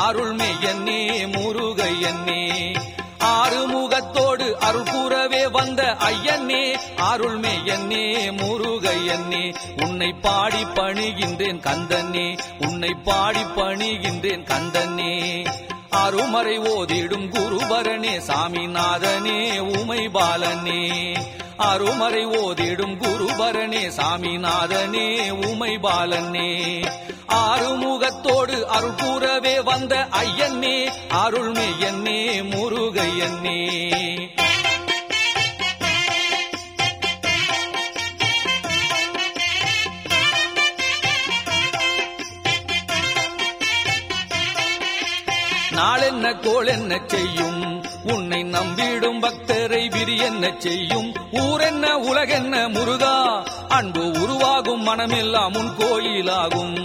அருள்மெய்யன்னே முருகையன்னே ஆறுமுகத்தோடு அருள் கூறவே வந்த ஐயன்னே அருள்மெய்யன்னே முருகையன்னே உன்னை பாடி பணிகின்றேன் கந்தனே உன்னை பாடி பணிகின்றேன் கந்தனே அருமறை ஓதிடும் குருபரனே சாமிநாதனே உமை பாலனே அருமறை ஓதிடும் குருபரனே சாமிநாதனே உமை பாலனே ஆறுமுகத்தோடு அருள் கூறவே வந்த ஐயன்னே அருள்மெய்யன்னே முருகையன்னே நாளென்ன கோள் என்ன செய்யும் உன்னை நம்பிடும் பக்தரை விரி என்ன செய்யும் ஊரென்ன உலகென்ன முருகா அன்பு உருவாகும் மனமெல்லாம் உன் கோயிலாகும்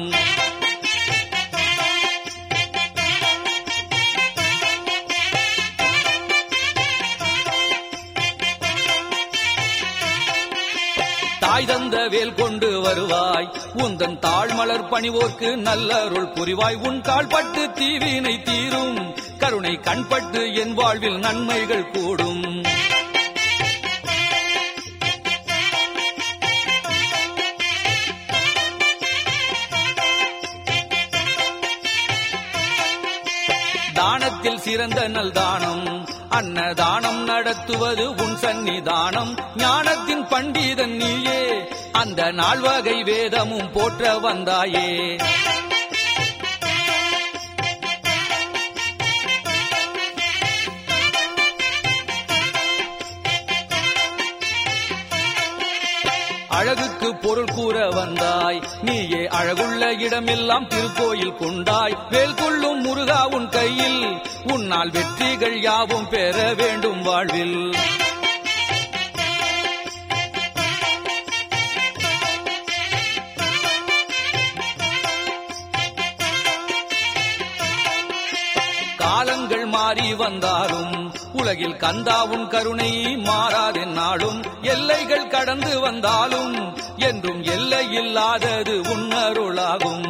தாய் தந்த வேல் கொண்டு வருவாய் உந்தன் தாழ்மலர் பணிவோர்க்கு நல்லருள் புரிவாய் உன் கால்பட்டு தீவினை தீரும் கருணை கண்பட்டு என் வாழ்வில் நன்மைகள் கூடும் தானத்தில் சிறந்த நல் தானம் அன்னதானம் நடத்துவது உன் சந்நிதானம் ஞானத்தின் பண்டிதன் நீயே அந்த நால்வகை வேதமும் போற்ற வந்தாயே அழகுக்கு பொருள் கூற வந்தாய் நீயே அழகுள்ள இடமெல்லாம் திருக்கோயில் கொண்டாய் வேல் கொள்ளும் முருகா உன் கையில் உன்னால் வெற்றிகள் யாவும் பெற வேண்டும் வாழ்வில் காலங்கள் மாறி வந்தாலும் உலகில் கந்தாவும் கருணை மாறாதென்னாலும் எல்லைகள் கடந்து வந்தாலும் என்றும் எல்லை இல்லாதது உன்னருளாகும்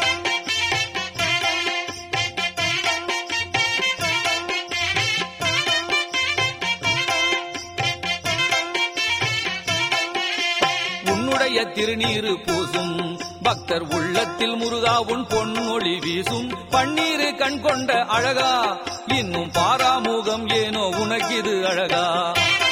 உன்னுடைய திருநீரு பூசும் பக்தர் உள்ளத்தில் முருகா உன் பொன்னொளி வீசும் பன்னீரு கண் கொண்ட அழகா இன்னும் பாராமுகம் ஏனோ உனக்கிது அழகா